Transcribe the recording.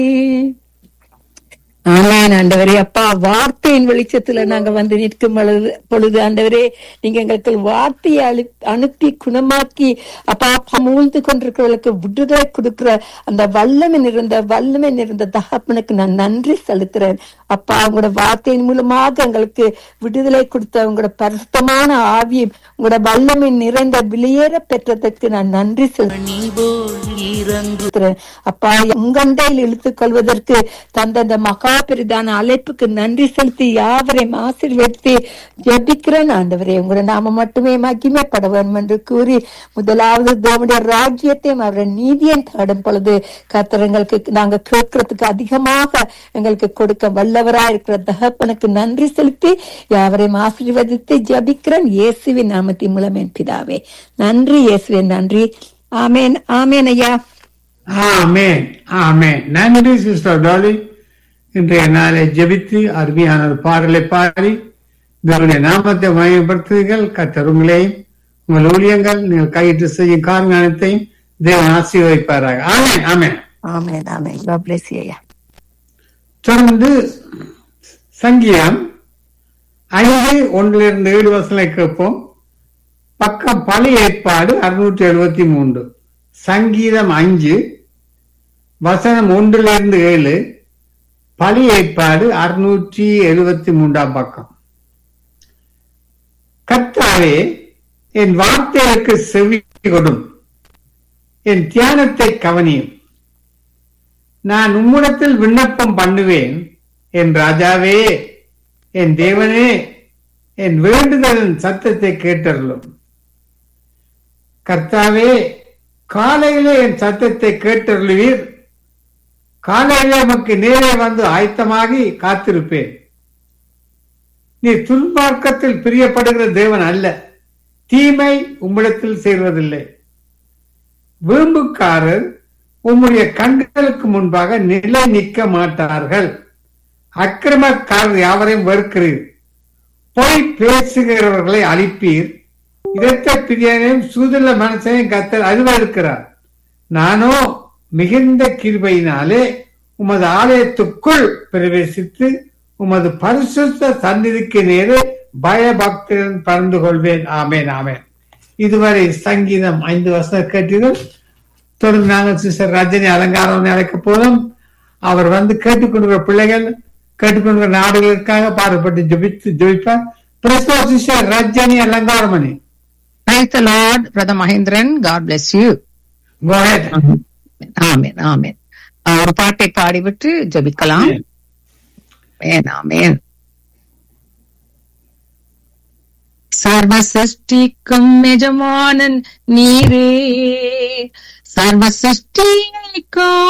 ஆமாம் ஆண்டவரே அப்பா வார்த்தையின் வெளிச்சத்துல நாங்க வந்து நிற்கும் பொழுது பொழுது ஆண்டவரே நீங்க எங்களுக்கு வார்த்தையை அழு அனுப்பி குணமாக்கி அப்பா அப்பா மூழ்ந்து கொண்டிருக்கிறவர்களுக்கு விடுதலை கொடுக்கிற அந்த வல்லமை நிறைந்த வல்லமை நிறைந்த தகப்பனுக்கு நான் நன்றி செலுத்துறேன் அப்பா உங்களோட வார்த்தையின் மூலமாக எங்களுக்கு விடுதலை கொடுத்த உங்களோட பரிசுத்தமான ஆவி உங்களோட வல்லமை நிறைந்த வெளியேற பெற்றதற்கு நான் நன்றி செலுத்துறேன் அப்பா உங்கண்டையில் இழுத்துக் கொள்வதற்கு தந்த அந்த மகா பெரிதான அழைப்புக்கு நன்றி செலுத்தி யாவரையும் ஆசீர்வதித்து ஜபிக்கிறேன் ஆண்டவரே உங்களோட நாம மட்டுமே மகிமைப்பட வேண்டும் என்று கூறி முதலாவது தேவனுடைய ராஜ்யத்தையும் அவருடைய நீதியும் தேடும் பொழுது கத்திரங்களுக்கு நாங்க கேட்கறதுக்கு அதிகமாக எங்களுக்கு கொடுக்க வல்லவரா இருக்கிற தகப்பனுக்கு நன்றி செலுத்தி யாவரையும் ஆசீர்வதித்து ஜபிக்கிறேன் இயேசுவின் நாமத்தின் மூலம் என் பிதாவே நன்றி இயேசுவின் நன்றி ஆமேன் ஆமேன் ஐயா ஆமேன் ஆமேன் நன்றி சிஸ்டர் டாலி இன்றைய நாளை ஜெபித்து அருமையான ஒரு பாடலை பாடி தேவனுடைய நாமத்தை மையப்படுத்துங்கள் கத்தர் உங்களையும் உங்கள் ஊழியங்கள் நீங்கள் கையிட்டு செய்யும் காரணத்தையும் தேவன் ஆசீர்வதிப்பாராக ஆமேன் ஆமேன் ஆமேன் ஆமேன் God bless you, ஐயா தொடர்ந்து சங்கீதம் ஐந்து ஒன்றிலிருந்து ஏழு வசனை கேட்போம் பக்கம் பழைய ஏற்பாடு அறுநூற்றி எழுபத்தி மூன்று சங்கீதம் அஞ்சு வசனம் ஒன்றிலிருந்து ஏழு பழைய ஏற்பாடு அறுநூற்றி எழுபத்தி மூன்றாம் பக்கம் கர்த்தாவே என் வார்த்தைகளுக்கு செவி கொடும் என் தியானத்தை கவனியும் நான் உம்மிடத்தில் விண்ணப்பம் பண்ணுவேன் என் ராஜாவே என் தேவனே என் வேண்டுதலின் சத்தத்தை கேட்டருளும் கர்த்தாவே காலையிலே என் சத்தத்தை கேட்டருளுவீர் காலையிலே நமக்கு நேரே வந்து ஆயத்தமாகி காத்திருப்பேன் நீ துன்மார்க்கத்தில் பிரியப்படுகிற தேவன் அல்ல தீமை உம்மிடத்தில் சேர்வதில்லை வீம்புக்காரர் உம்முடைய கண்களுக்கு முன்பாக நிலை நிற்க மாட்டார்கள் அக்கிரமக்காரர் யாவரையும் வெறுக்கிறீர் பொய் பேசுகிறவர்களை அழிப்பீர் இரத்த பிரியனையும் சூதுள்ள மனசனையும் கத்தர் அறிவறுக்கிறார் நானோ மிகுந்த கிருபையினாலே உமது ஆலயத்துக்குள் பிரவேசித்து உமது பரிசுத்த சந்நிதிக்கு நேரே பயபக்தியுடன் பறந்து கொள்வேன் ஆமேன் ஆமேன் இதுவரை சங்கீதம் ஐந்து வருஷம் கேட்டீர்கள் தொடர்ந்து நாங்கள் சிஸ்டர் ரஜினி அலங்காரம் அழைக்க போதும் அவர் வந்து கேட்டுக்கொண்டிருக்கிற பிள்ளைகள் கேட்டுக்கொண்டிருக்கிற நாடுகளுக்காக பாடுபட்டு ஜபித்து ஜபிப்பார் பிரஸ்தோ sister Rajini Alangaramani Praise the Lord, Brother Mahindran. God bless you. Go ahead. ஆமென் ஆமென் ஆஹ் ஒரு பாட்டை பாடிவிட்டு ஜெபிக்கலாம் ஆமென் ஆமென் சர்வ சிருஷ்டிக்கும் எஜமானன் நீரே சர்வ சிருஷ்டிக்கும்